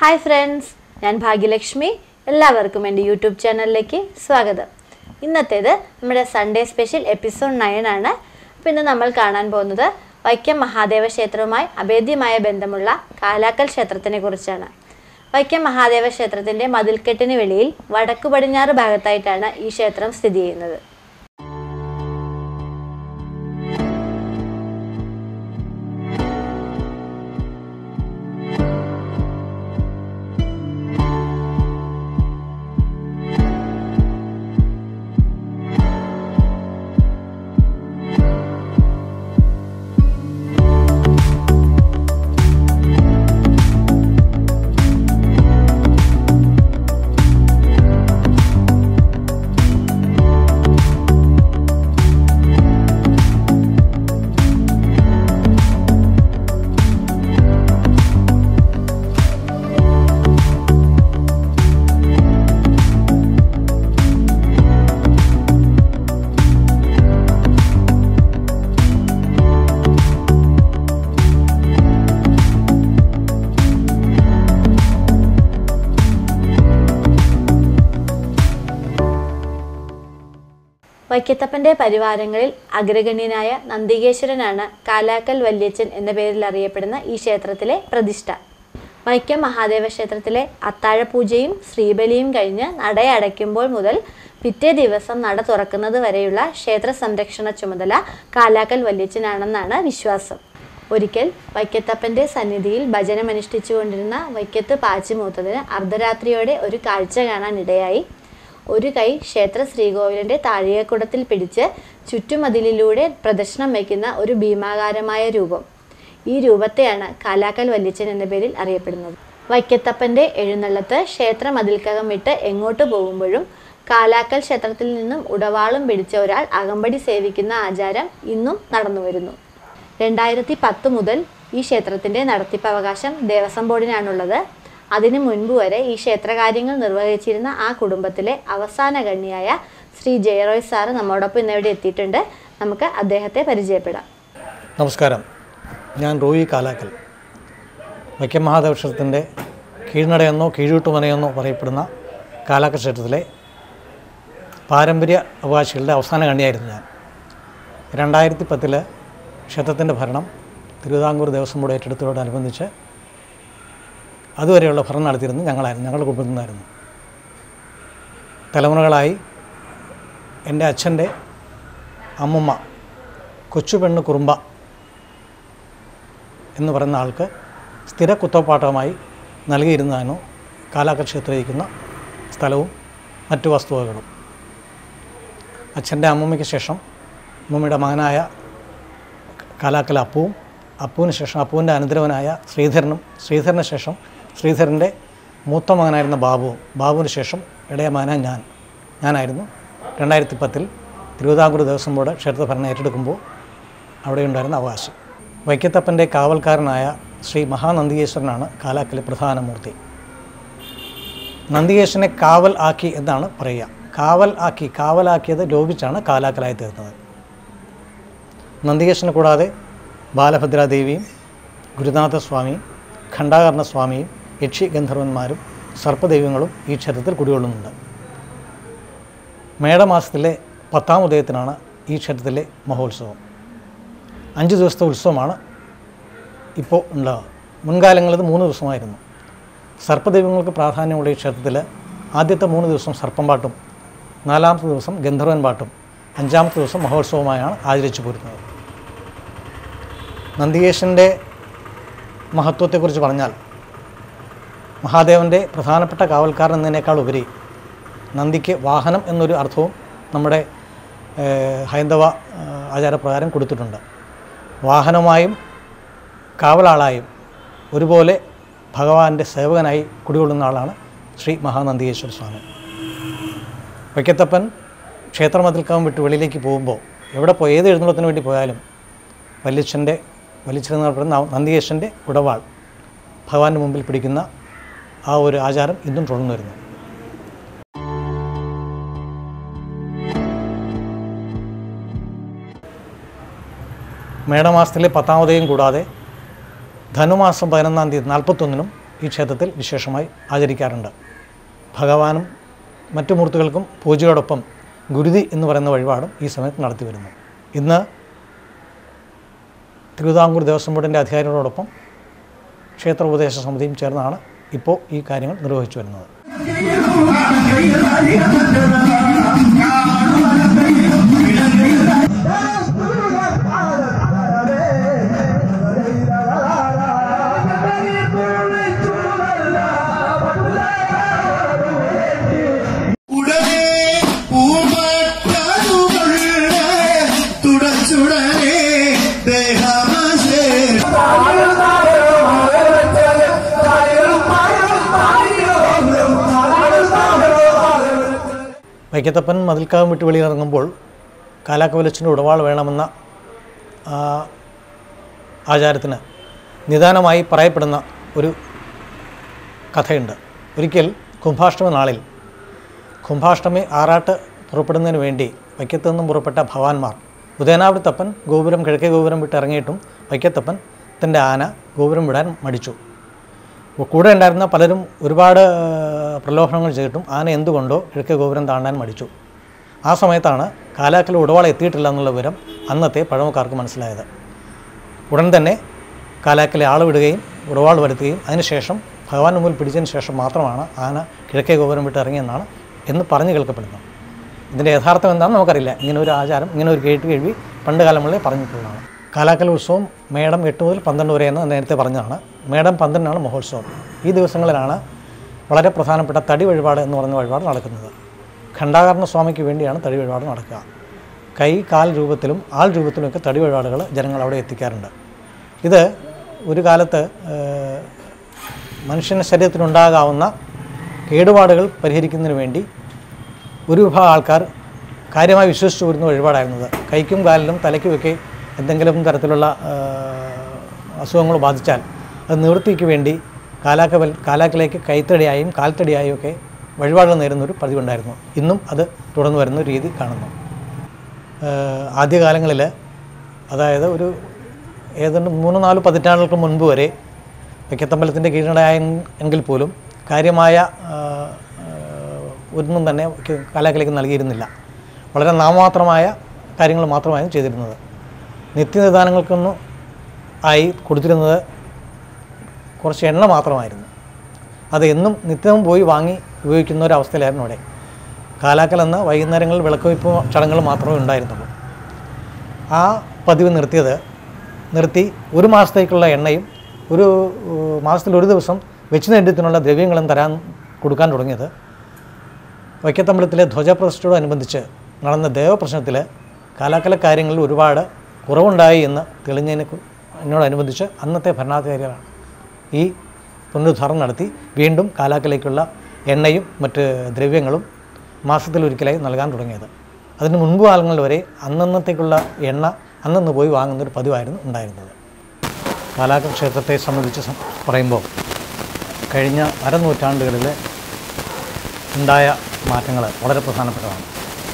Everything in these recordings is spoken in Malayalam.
ഹായ് ഫ്രണ്ട്സ് ഞാൻ ഭാഗ്യലക്ഷ്മി എല്ലാവർക്കും എൻ്റെ യൂട്യൂബ് ചാനലിലേക്ക് സ്വാഗതം ഇന്നത്തേത് നമ്മുടെ സൺഡേ സ്പെഷ്യൽ എപ്പിസോഡ് നയൻ ആണ് അപ്പോൾ ഇന്ന് നമ്മൾ കാണാൻ പോകുന്നത് വൈക്കം മഹാദേവ ക്ഷേത്രവുമായി അഭേദ്യമായ ബന്ധമുള്ള കാലാക്കൽ ക്ഷേത്രത്തിനെ കുറിച്ചാണ് വൈക്കം മഹാദേവ ക്ഷേത്രത്തിൻ്റെ മതിൽക്കെട്ടിന് വെളിയിൽ വടക്കു പടിഞ്ഞാറ് ഭാഗത്തായിട്ടാണ് ഈ ക്ഷേത്രം സ്ഥിതി ചെയ്യുന്നത് വൈക്കത്തപ്പൻ്റെ പരിവാരങ്ങളിൽ അഗ്രഗണ്യനായ നന്ദികേശ്വരനാണ് കാലാക്കൽ വല്യച്ചൻ എന്ന പേരിൽ അറിയപ്പെടുന്ന ഈ ക്ഷേത്രത്തിലെ പ്രതിഷ്ഠ വൈക്കം മഹാദേവ ക്ഷേത്രത്തിലെ അത്താഴപൂജയും ശ്രീബലിയും കഴിഞ്ഞ് നടയടയ്ക്കുമ്പോൾ മുതൽ പിറ്റേ ദിവസം നട തുറക്കുന്നത് വരെയുള്ള ക്ഷേത്ര സംരക്ഷണ ചുമതല കാലാക്കൽ വല്യച്ചനാണെന്നാണ് വിശ്വാസം ഒരിക്കൽ വൈക്കത്തപ്പൻ്റെ സന്നിധിയിൽ ഭജനമനുഷ്ഠിച്ചുകൊണ്ടിരുന്ന വൈക്കത്ത് പാച്ചിമൂത്തതിന് അർദ്ധരാത്രിയോടെ ഒരു കാഴ്ച കാണാനിടയായി ഒരു കൈ ക്ഷേത്ര ശ്രീകോവിലിൻ്റെ താഴികക്കുടത്തിൽ പിടിച്ച് ചുറ്റുമതിലിലൂടെ പ്രദക്ഷിണം വയ്ക്കുന്ന ഒരു ഭീമാകാരമായ രൂപം ഈ രൂപത്തെയാണ് കാലാക്കൽ വല്യച്ചൻ എന്ന പേരിൽ അറിയപ്പെടുന്നത് വൈക്കത്തപ്പൻ്റെ എഴുന്നള്ളത്ത് ക്ഷേത്ര മതിൽക്കകം വിട്ട് എങ്ങോട്ട് പോകുമ്പോഴും കാലാക്കൽ ക്ഷേത്രത്തിൽ നിന്നും ഉടവാളും പിടിച്ച ഒരാൾ അകമ്പടി സേവിക്കുന്ന ആചാരം ഇന്നും നടന്നു വരുന്നു രണ്ടായിരത്തി പത്ത് മുതൽ ഈ ക്ഷേത്രത്തിൻ്റെ നടത്തിപ്പവകാശം ദേവസ്വം ബോർഡിനാണുള്ളത് അതിനു മുൻപ് വരെ ഈ ക്ഷേത്രകാര്യങ്ങൾ നിർവഹിച്ചിരുന്ന ആ കുടുംബത്തിലെ അവസാന ഗണ്യായ ശ്രീ ജയറോയ് സാറ് നമ്മോടൊപ്പം ഇന്നിവിടെ എത്തിയിട്ടുണ്ട് നമുക്ക് അദ്ദേഹത്തെ പരിചയപ്പെടാം നമസ്കാരം ഞാൻ റോയി കാലാക്കൽ വൈക്കം മഹാദേവക്ഷേത്രത്തിൻ്റെ കീഴ്നടയെന്നോ കീഴൂട്ടുമനയെന്നോ പറയപ്പെടുന്ന കാലാക്കൽ ക്ഷേത്രത്തിലെ പാരമ്പര്യ അവകാശികളുടെ അവസാന കണ്ണിയായിരുന്നു ഞാൻ രണ്ടായിരത്തി പത്തിൽ ക്ഷേത്രത്തിൻ്റെ ഭരണം തിരുവിതാംകൂർ ദേവസ്വം ബോർഡ് ഏറ്റെടുത്തതോടനുബന്ധിച്ച് അതുവരെയുള്ള ഭരണം നടത്തിയിരുന്നത് ഞങ്ങളായിരുന്നു ഞങ്ങളുടെ കുടുംബത്തിൽ നിന്നായിരുന്നു തലമുറകളായി എൻ്റെ അച്ഛൻ്റെ അമ്മുമ്മ കൊച്ചു പെണ്ണ് കുറുമ്പ എന്ന് പറയുന്ന ആൾക്ക് സ്ഥിര കുത്തപ്പാട്ടമായി നൽകിയിരുന്നതാണ് കാലാക്കൽ ക്ഷേത്രത്തിരിക്കുന്ന സ്ഥലവും മറ്റു വസ്തുവകകളും അച്ഛൻ്റെ അമ്മൂമ്മയ്ക്ക് ശേഷം അമ്മൂമ്മയുടെ മകനായ കാലാക്കൽ അപ്പുവും അപ്പുവിന് ശേഷം അപ്പുവിൻ്റെ അനന്തരവനായ ശ്രീധരനും ശ്രീധരന് ശേഷം ശ്രീധരൻ്റെ മൂത്ത മകനായിരുന്ന ബാബുവും ബാബുവിന് ശേഷം ഇടയ മകനായ ഞാൻ ഞാനായിരുന്നു രണ്ടായിരത്തി പത്തിൽ തിരുവിതാംകൂർ ദേവസ്വം ബോർഡ് ക്ഷേത്ര ഭരണം ഏറ്റെടുക്കുമ്പോൾ അവിടെയുണ്ടായിരുന്ന അവകാശം വൈക്കത്തപ്പൻ്റെ കാവൽക്കാരനായ ശ്രീ മഹാനന്ദികേശ്വരനാണ് കാലാക്കിലെ പ്രധാന മൂർത്തി നന്ദികേശ്വരനെ കാവൽ ആക്കി എന്നാണ് പറയുക കാവൽ ആക്കി കാവലാക്കിയത് ലോപിച്ചാണ് കാലാക്കലായി തീർന്നത് നന്ദികേശ്വരനെ കൂടാതെ ബാലഭദ്രാദേവിയും ഗുരുനാഥസ്വാമിയും ഖണ്ഡാകർണസ്വാമിയും യക്ഷി ഗന്ധർവന്മാരും സർപ്പദൈവങ്ങളും ഈ ക്ഷേത്രത്തിൽ കുടികൊള്ളുന്നുണ്ട് മേടമാസത്തിലെ പത്താം ഉദയത്തിനാണ് ഈ ക്ഷേത്രത്തിലെ മഹോത്സവം അഞ്ച് ദിവസത്തെ ഉത്സവമാണ് ഇപ്പോൾ ഉണ്ടാകുക മുൻകാലങ്ങളിൽ ഇത് മൂന്ന് ദിവസമായിരുന്നു സർപ്പദൈവങ്ങൾക്ക് പ്രാധാന്യമുള്ള ഈ ക്ഷേത്രത്തിൽ ആദ്യത്തെ മൂന്ന് ദിവസം സർപ്പം പാട്ടും നാലാമത്തെ ദിവസം ഗന്ധർവൻ പാട്ടും അഞ്ചാമത്തെ ദിവസം മഹോത്സവമായാണ് ആചരിച്ചു പോരുന്നത് നന്ദികേശൻ്റെ മഹത്വത്തെക്കുറിച്ച് പറഞ്ഞാൽ മഹാദേവൻ്റെ പ്രധാനപ്പെട്ട കാവൽക്കാരൻ എന്നതിനേക്കാൾ ഉപരി നന്ദിക്ക് വാഹനം എന്നൊരു അർത്ഥവും നമ്മുടെ ഏഹ്, ഹൈന്ദവ ഏഹ്, ആചാരപ്രകാരം കൊടുത്തിട്ടുണ്ട് വാഹനമായും കാവലാളായും ഒരുപോലെ ഭഗവാന്റെ സേവകനായി കുടികൊള്ളുന്ന ആളാണ് ശ്രീ മഹാനന്ദികേശ്വര സ്വാമി വൈക്കത്തപ്പൻ ക്ഷേത്രമതിൽക്കകം വിട്ട് വെളിയിലേക്ക് പോകുമ്പോൾ എവിടെ പോയി ഏത് എഴുന്നള്ളത്തിന് വേണ്ടി പോയാലും വല്യച്ഛൻ്റെ വലിച്ചെന്ന് പറയുന്ന നന്ദികേശൻ്റെ ഉടവാൾ ഭഗവാന്റെ മുമ്പിൽ പിടിക്കുന്ന ആ ഒരു ആചാരം ഇന്നും തുടർന്നു വരുന്നു മേടമാസത്തിലെ പത്താമതയും കൂടാതെ ധനുമാസം പതിനൊന്നാം തീയതി നാൽപ്പത്തൊന്നിനും ഈ ക്ഷേത്രത്തിൽ വിശേഷമായി ആചരിക്കാറുണ്ട് ഭഗവാനും മറ്റു മൂർത്തികൾക്കും പൂജയോടൊപ്പം ഗുരുതി എന്ന് പറയുന്ന വഴിപാടും ഈ സമയത്ത് നടത്തി വരുന്നു ഇന്ന് തിരുവിതാംകൂർ ദേവസ്വം ബോർഡിൻ്റെ അധികാരികളോടൊപ്പം ക്ഷേത്ര ഉപദേശ സമിതിയും ചേർന്നാണ് ഇപ്പോൾ ഈ കാര്യങ്ങൾ നിർവഹിച്ചു വരുന്നത് ഉടനെ പൂമക്കാതുകൊള്ള തുടച്ചുടനെ ദേഹമാശേ വൈക്കത്തപ്പൻ മതിൽക്കാവ് വിട്ട് വെളിയിറങ്ങുമ്പോൾ കാലാക്കവലച്ചിൻ്റെ ഉടവാൾ വേണമെന്ന ആ, ആചാരത്തിന് നിദാനമായി പറയപ്പെടുന്ന ഒരു കഥയുണ്ട് ഒരിക്കൽ കുംഭാഷ്ടമി നാളിൽ കുംഭാഷ്ടമി ആറാട്ട് പുറപ്പെടുന്നതിന് വേണ്ടി വൈക്കത്തു നിന്നും പുറപ്പെട്ട ഭവാന്മാർ ഉദയനാവിടത്തപ്പൻ ഗോപുരം കിഴക്കേ ഗോപുരം വിട്ട് ഇറങ്ങിയിട്ടും വൈക്കത്തപ്പൻ തൻ്റെ ആന ഗോപുരം വിടാൻ മടിച്ചു അപ്പോൾ കൂടെ ഉണ്ടായിരുന്ന പലരും ഒരുപാട് ആ, പ്രലോഭനങ്ങൾ ചെയ്തിട്ടും ആന എന്തുകൊണ്ടോ കിഴക്കേ ഗോപുരം താണ്ടാൻ മടിച്ചു ആ സമയത്താണ് കാലാക്കൽ ഉടവാൾ എത്തിയിട്ടില്ല എന്നുള്ള വിവരം അന്നത്തെ പഴമക്കാർക്ക് മനസ്സിലായത് ഉടൻ തന്നെ കാലാക്കലെ ആൾ വിടുകയും ഉടവാൾ വരുത്തുകയും അതിനുശേഷം ഭഗവാൻ മുമ്പിൽ പിടിച്ചതിന് ശേഷം മാത്രമാണ് ആന കിഴക്കേ ഗോപുരം വിട്ട് ഇറങ്ങിയെന്നാണ് എന്ന് പറഞ്ഞു കേൾക്കപ്പെടുന്നത് ഇതിൻ്റെ യഥാർത്ഥം എന്താണെന്ന് നമുക്കറിയില്ല ഇങ്ങനെ ഒരു ആചാരം ഇങ്ങനെ ഒരു കേട്ട് കേൾവി പണ്ട് കാലങ്ങളിലേ പറഞ്ഞിട്ടുള്ളതാണ് കാലാക്കൽ ഉത്സവം മേടം എട്ട് മുതൽ പന്ത്രണ്ട് വരെ എന്ന് നേരത്തെ പറഞ്ഞതാണ് മേടം പന്ത്രണ്ടിനാണ് മഹോത്സവം ഈ ദിവസങ്ങളിലാണ് വളരെ പ്രധാനപ്പെട്ട തടി വഴിപാട് എന്ന് പറയുന്ന വഴിപാട് നടക്കുന്നത് ഖണ്ഡാകർണ സ്വാമിക്ക് വേണ്ടിയാണ് തടി വഴിപാട് നടക്കുക കൈ കാൽ രൂപത്തിലും ആൾ രൂപത്തിലുമൊക്കെ തടി വഴിപാടുകൾ ജനങ്ങൾ അവിടെ എത്തിക്കാറുണ്ട് ഇത് ഒരു കാലത്ത് ഏഹ്, മനുഷ്യൻ്റെ ശരീരത്തിനുണ്ടാകാവുന്ന കേടുപാടുകൾ പരിഹരിക്കുന്നതിന് വേണ്ടി ഒരു വിഭാഗം ആൾക്കാർ കാര്യമായി വിശ്വസിച്ചു വരുന്ന വഴിപാടായിരുന്നത് കൈക്കും കാലിലും തലയ്ക്കുമൊക്കെ എന്തെങ്കിലും തരത്തിലുള്ള ഏഹ്, അസുഖങ്ങൾ ബാധിച്ചാൽ അത് നിവൃത്തിക്ക് വേണ്ടി കാലാക്കവൽ കാലാക്കിലേക്ക് കൈത്തടിയായും കാൽത്തടിയായും ഒക്കെ വഴിപാടുകൾ നേരുന്നൊരു പതിവുണ്ടായിരുന്നു ഇന്നും അത് തുടർന്നു വരുന്ന ഒരു രീതി കാണുന്നു ഏഹ് ആദ്യകാലങ്ങളിൽ അതായത് ഒരു ഏതാണ്ട് മൂന്ന് നാല് പതിറ്റാണ്ടുകൾക്ക് മുൻപ് വരെ വൈക്കത്തമ്പലത്തിൻ്റെ കീഴടയായ എങ്കിൽ പോലും കാര്യമായ ആഹ്, ആഹ്, ഒന്നും തന്നെ ക- കലാകലയ്ക്ക് നൽകിയിരുന്നില്ല വളരെ നാമമാത്രമായ കാര്യങ്ങൾ മാത്രമായിരുന്നു ചെയ്തിരുന്നത് നിത്യനിദാനങ്ങൾക്കൊന്നും ആയി കൊടുത്തിരുന്നത് കുറച്ച് എണ്ണ മാത്രമായിരുന്നു അത് എന്നും നിത്യവും പോയി വാങ്ങി ഉപയോഗിക്കുന്ന ഒരു അവസ്ഥയിലായിരുന്നു അവിടെ കാലാക്കൽ എന്ന വൈകുന്നേരങ്ങളിൽ വിളക്കുവയ്പ്പ് ചടങ്ങുകൾ മാത്രമേ ഉണ്ടായിരുന്നുള്ളൂ ആ പതിവ് നിർത്തിയത് നിർത്തി ഒരു മാസത്തേക്കുള്ള എണ്ണയും ഒരു ഏഹ്, മാസത്തിൽ ഒരു ദിവസം വെച്ച് നേട്ടത്തിനുള്ള ദ്രവ്യങ്ങളും തരാൻ കൊടുക്കാൻ തുടങ്ങിയത് വൈക്കത്തമ്പലത്തിലെ ധ്വജപ്രതിഷ്ഠയോടനുബന്ധിച്ച് നടന്ന ദേവപ്രശ്നത്തിൽ കാലാക്കല കാര്യങ്ങളിൽ ഒരുപാട് കുറവുണ്ടായി എന്ന് തെളിഞ്ഞതിനെ കു- എന്നോടനുബന്ധിച്ച് അന്നത്തെ ഭരണാധികാരികളാണ് ഈ പുനരുദ്ധാരണം നടത്തി വീണ്ടും കാലാക്കലേക്കുള്ള എണ്ണയും മറ്റ് ദ്രവ്യങ്ങളും മാസത്തിലൊരിക്കലായി നൽകാൻ തുടങ്ങിയത് അതിന് മുൻപ് കാലങ്ങളിൽ വരെ അന്നന്നത്തേക്കുള്ള എണ്ണ അന്നന്ന് പോയി വാങ്ങുന്നൊരു പതിവായിരുന്നു ഉണ്ടായിരുന്നത് കാലാക്ക ക്ഷേത്രത്തെ സംബന്ധിച്ച് സം- പറയുമ്പോൾ കഴിഞ്ഞ അരനൂറ്റാണ്ടുകളിൽ ഉണ്ടായ മാറ്റങ്ങൾ വളരെ പ്രധാനപ്പെട്ടതാണ്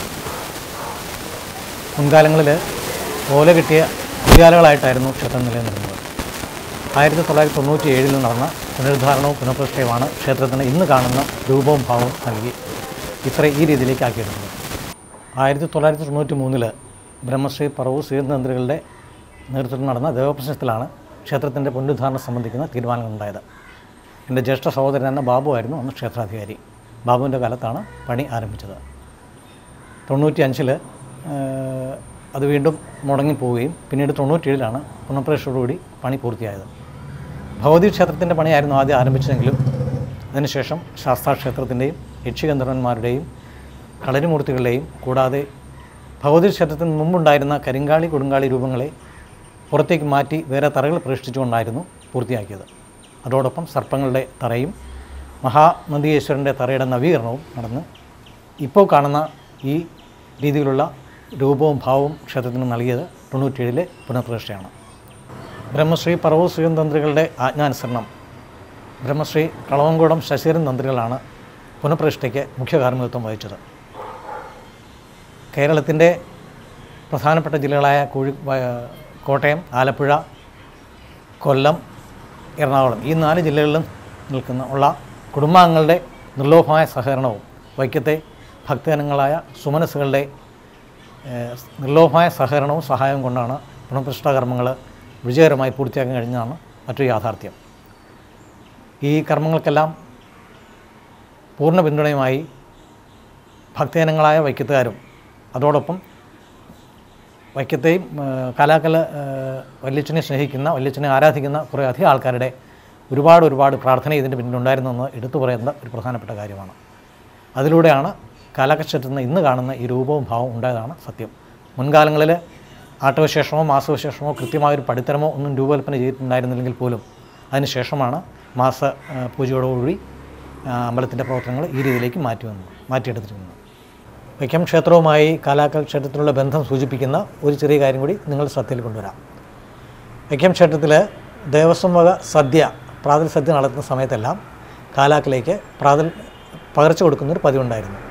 മുൻകാലങ്ങളിൽ ഓല കിട്ടിയ കുടിയാലകളായിട്ടായിരുന്നു ക്ഷേത്രം നിലനിന്നിരുന്നത് ആയിരത്തി തൊള്ളായിരത്തി തൊണ്ണൂറ്റി ഏഴിൽ നടന്ന പുനരുദ്ധാരണവും പുനഃപ്രതിഷ്ഠയുമാണ് ക്ഷേത്രത്തിന് ഇന്ന് കാണുന്ന രൂപവും ഭാവവും നൽകി ഇത്ര ഈ രീതിയിലേക്ക് ആക്കിയിട്ടുണ്ട് ആയിരത്തി തൊള്ളായിരത്തി തൊണ്ണൂറ്റി മൂന്നിൽ ബ്രഹ്മശ്രീ പറവൂർ ശ്രീതന്ത്രികളുടെ നേതൃത്വത്തിൽ നടന്ന ദേവപ്രശ്നത്തിലാണ് ക്ഷേത്രത്തിൻ്റെ പുനരുദ്ധാരണം സംബന്ധിക്കുന്ന തീരുമാനങ്ങളുണ്ടായത് എൻ്റെ ജ്യേഷ്ഠ സഹോദരൻ എന്ന ബാബു ആയിരുന്നു അന്ന് ക്ഷേത്രാധികാരി ബാബുവിൻ്റെ കാലത്താണ് പണി ആരംഭിച്ചത് തൊണ്ണൂറ്റി അഞ്ചിൽ അത് വീണ്ടും മുടങ്ങിപ്പോവുകയും പിന്നീട് തൊണ്ണൂറ്റേഴിലാണ് പുനഃപ്രവേശത്തോടുകൂടി പണി പൂർത്തിയായത് ഭഗവതി ക്ഷേത്രത്തിൻ്റെ പണിയായിരുന്നു ആദ്യം ആരംഭിച്ചതെങ്കിലും അതിനുശേഷം ശാസ്താ ക്ഷേത്രത്തിൻ്റെയും യക്ഷിഗന്ധർവന്മാരുടെയും കളരിമൂർത്തികളുടെയും കൂടാതെ ഭഗവതി ക്ഷേത്രത്തിന് മുമ്പുണ്ടായിരുന്ന കരിങ്കാളി കൊടുങ്കാളി രൂപങ്ങളെ പുറത്തേക്ക് മാറ്റി വേറെ തറകൾ പ്രതിഷ്ഠിച്ചുകൊണ്ടായിരുന്നു പൂർത്തിയാക്കിയത് അതോടൊപ്പം സർപ്പങ്ങളുടെ തറയും മഹാനന്ദീശ്വരൻ്റെ തറയുടെ നവീകരണവും നടന്ന് ഇപ്പോൾ കാണുന്ന ഈ രീതിയിലുള്ള രൂപവും ഭാവവും ക്ഷേത്രത്തിന് നൽകിയത് തൊണ്ണൂറ്റേഴിലെ പുനഃപ്രതിഷ്ഠയാണ് ബ്രഹ്മശ്രീ പറവൂർ ശ്രീധൻ തന്ത്രികളുടെ ആജ്ഞാനുസരണം ബ്രഹ്മശ്രീ കളവങ്കോടം ശശീരൻ തന്ത്രികളാണ് പുനഃപ്രതിഷ്ഠയ്ക്ക് മുഖ്യ കാർമ്മികത്വം വഹിച്ചത് കേരളത്തിൻ്റെ പ്രധാനപ്പെട്ട ജില്ലകളായ കോഴി വ- കോട്ടയം ആലപ്പുഴ കൊല്ലം എറണാകുളം ഈ നാല് ജില്ലകളിലും നിൽക്കുന്ന ഉള്ള കുടുംബാംഗങ്ങളുടെ നിർലോഭമായ സഹകരണവും വൈക്കത്തെ ഭക്തജനങ്ങളായ സുമനസ്സുകളുടെ ഏഹ്, നിർലോഭമായ സഹകരണവും സഹായവും കൊണ്ടാണ് പുനഃപ്രതിഷ്ഠ കർമ്മങ്ങൾ വിജയകരമായി പൂർത്തിയാക്കാൻ കഴിഞ്ഞതാണ് മറ്റൊരു യാഥാർത്ഥ്യം ഈ കർമ്മങ്ങൾക്കെല്ലാം പൂർണ്ണ പിന്തുണയുമായി ഭക്തജനങ്ങളായ വൈക്കത്തുകാരും അതോടൊപ്പം വൈക്കത്തെയും ഏഹ്, കാലാക്കല ഏഹ്, വല്യച്ഛനെ സ്നേഹിക്കുന്ന വല്യച്ഛനെ ആരാധിക്കുന്ന കുറേ അധികം ആൾക്കാരുടെ ഒരുപാട് ഒരുപാട് പ്രാർത്ഥന ഇതിൻ്റെ പിന്നിലുണ്ടായിരുന്നെന്ന് എടുത്തു പറയുന്ന ഒരു പ്രധാനപ്പെട്ട കാര്യമാണ് അതിലൂടെയാണ് കാലാക്കക്ഷത്തിൽ നിന്ന് ഇന്ന് കാണുന്ന ഈ രൂപവും ഭാവവും ഉണ്ടായതാണ് സത്യം മുൻകാലങ്ങളിൽ ആട്ടവിശേഷമോ മാസവിശേഷമോ കൃത്യമായൊരു പടിത്തരമോ ഒന്നും രൂപകൽപ്പന ചെയ്തിട്ടുണ്ടായിരുന്നില്ലെങ്കിൽ പോലും അതിനുശേഷമാണ് മാസ ആ, പൂജയോടുകൂടി അമ്പലത്തിൻ്റെ പ്രവർത്തനങ്ങൾ ഈ രീതിയിലേക്ക് മാറ്റി വന്നു മാറ്റിയെടുത്തിരിക്കുന്നത് വൈക്കം ക്ഷേത്രവുമായി കാലാക്കൽ ക്ഷേത്രത്തിലുള്ള ബന്ധം സൂചിപ്പിക്കുന്ന ഒരു ചെറിയ കാര്യം കൂടി നിങ്ങൾ ശ്രദ്ധയിൽ കൊണ്ടുവരാം വൈക്കം ക്ഷേത്രത്തിൽ ദേവസ്വം വക സദ്യ പ്രാതൽ സദ്യ നടത്തുന്ന സമയത്തെല്ലാം കാലാക്കിലേക്ക് പ്രാതൽ പകർച്ച കൊടുക്കുന്നൊരു പതിവുണ്ടായിരുന്നു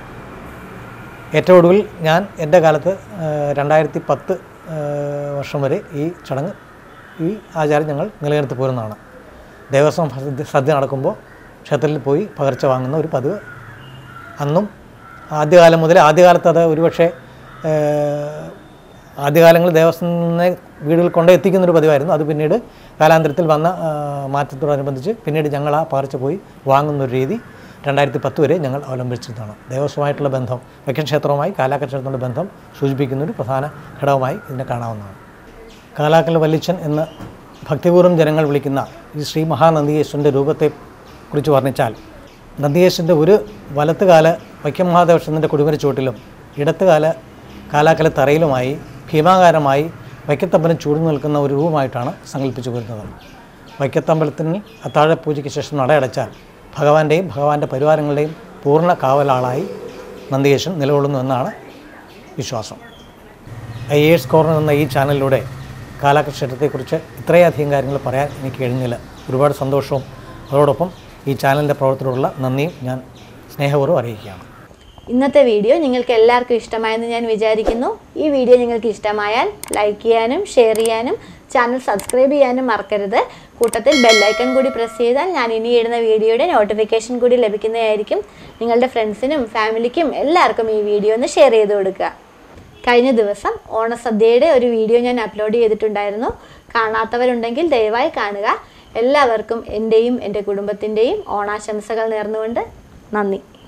ഏറ്റവും ഒടുവിൽ ഞാൻ എൻ്റെ കാലത്ത് രണ്ടായിരത്തി പത്ത് വർഷം വരെ ഈ ചടങ്ങ് ഈ ആചാരം ഞങ്ങൾ നിലനിർത്തി പോരുന്നതാണ് ദേവസ്വം സദ്യ സദ്യ നടക്കുമ്പോൾ ക്ഷേത്രത്തിൽ പോയി പകർച്ച വാങ്ങുന്ന ഒരു പതിവ് അന്നും ആദ്യകാലം മുതൽ ആദ്യകാലത്ത് അത് ഒരുപക്ഷെ ഏഹ്, ആദ്യകാലങ്ങളിൽ ദേവസ്വത്തിനെ വീടുകളിൽ കൊണ്ട് എത്തിക്കുന്നൊരു പതിവായിരുന്നു അത് പിന്നീട് കാലാന്തരത്തിൽ വന്ന ആ, മാറ്റത്തോടനുബന്ധിച്ച് പിന്നീട് ഞങ്ങൾ ആ പകർച്ച പോയി വാങ്ങുന്നൊരു രീതി രണ്ടായിരത്തി പത്ത് വരെ ഞങ്ങൾ അവലംബിച്ചതാണ് ദേവസ്വമായിട്ടുള്ള ബന്ധം വൈക്കം ക്ഷേത്രവുമായി കാലാക്കൽ ക്ഷേത്രത്തിൻ്റെ ബന്ധം സൂചിപ്പിക്കുന്ന ഒരു പ്രധാന ഘടകമായി ഇതിനെ കാണാവുന്നതാണ് കാലാക്കൽ വല്ലിച്ചൻ എന്ന് ഭക്തിപൂർവ്വം ജനങ്ങൾ വിളിക്കുന്ന ഈ ശ്രീ മഹാനന്ദികേശ്വരൻ്റെ രൂപത്തെ കുറിച്ച് വർണ്ണിച്ചാൽ നന്ദികേശ്വരൻ്റെ ഒരു വലത്തുകാല വൈക്കം മഹാദേവക്ഷത്തിൻ്റെ കുടിമര ചുവട്ടിലും ഇടത്തുകാല കാലാക്കല തറയിലുമായി ഭീമാകാരമായി വൈക്കത്തമ്പലം ചൂടുന്നു നിൽക്കുന്ന ഒരു രൂപമായിട്ടാണ് സങ്കല്പിച്ചു വരുന്നത് വൈക്കത്തമ്പലത്തിന് അത്താഴ പൂജയ്ക്ക് ശേഷം നടയടച്ചാൽ ഭഗവാന്റെയും ഭഗവാന്റെ പരിവാരങ്ങളുടെയും പൂർണ്ണ കാവലാളായി നന്ദികേശൻ നിലകൊള്ളുന്നു എന്നാണ് വിശ്വാസം ഐ എസ് കോർണർ എന്ന ഈ ചാനലിലൂടെ കാലാക്ക ക്ഷേത്രത്തെക്കുറിച്ച് ഇത്രയധികം കാര്യങ്ങൾ പറയാൻ എനിക്ക് കഴിഞ്ഞില്ല ഒരുപാട് സന്തോഷവും അതോടൊപ്പം ഈ ചാനലിൻ്റെ പ്രവർത്തനത്തോടുള്ള നന്ദിയും ഞാൻ സ്നേഹപൂർവ്വം അറിയിക്കുകയാണ് ഇന്നത്തെ വീഡിയോ നിങ്ങൾക്ക് എല്ലാവർക്കും ഇഷ്ടമായെന്ന് ഞാൻ വിചാരിക്കുന്നു ഈ വീഡിയോ നിങ്ങൾക്ക് ഇഷ്ടമായാൽ ലൈക്ക് ചെയ്യാനും ഷെയർ ചെയ്യാനും ചാനൽ സബ്സ്ക്രൈബ് ചെയ്യാനും മറക്കരുത് കൂട്ടത്തിൽ ബെല്ലൈക്കൺ കൂടി പ്രസ് ചെയ്താൽ ഞാൻ ഇനി ഇടുന്ന വീഡിയോയുടെ നോട്ടിഫിക്കേഷൻ കൂടി ലഭിക്കുന്നതായിരിക്കും നിങ്ങളുടെ ഫ്രണ്ട്സിനും ഫാമിലിക്കും എല്ലാവർക്കും ഈ വീഡിയോ ഒന്ന് ഷെയർ ചെയ്ത് കൊടുക്കുക കഴിഞ്ഞ ദിവസം ഓണസദ്യയുടെ ഒരു വീഡിയോ ഞാൻ അപ്ലോഡ് ചെയ്തിട്ടുണ്ടായിരുന്നു കാണാത്തവരുണ്ടെങ്കിൽ ദയവായി കാണുക എല്ലാവർക്കും എൻ്റെയും എൻ്റെ കുടുംബത്തിൻ്റെയും ഓണാശംസകൾ നേർന്നുകൊണ്ട് നന്ദി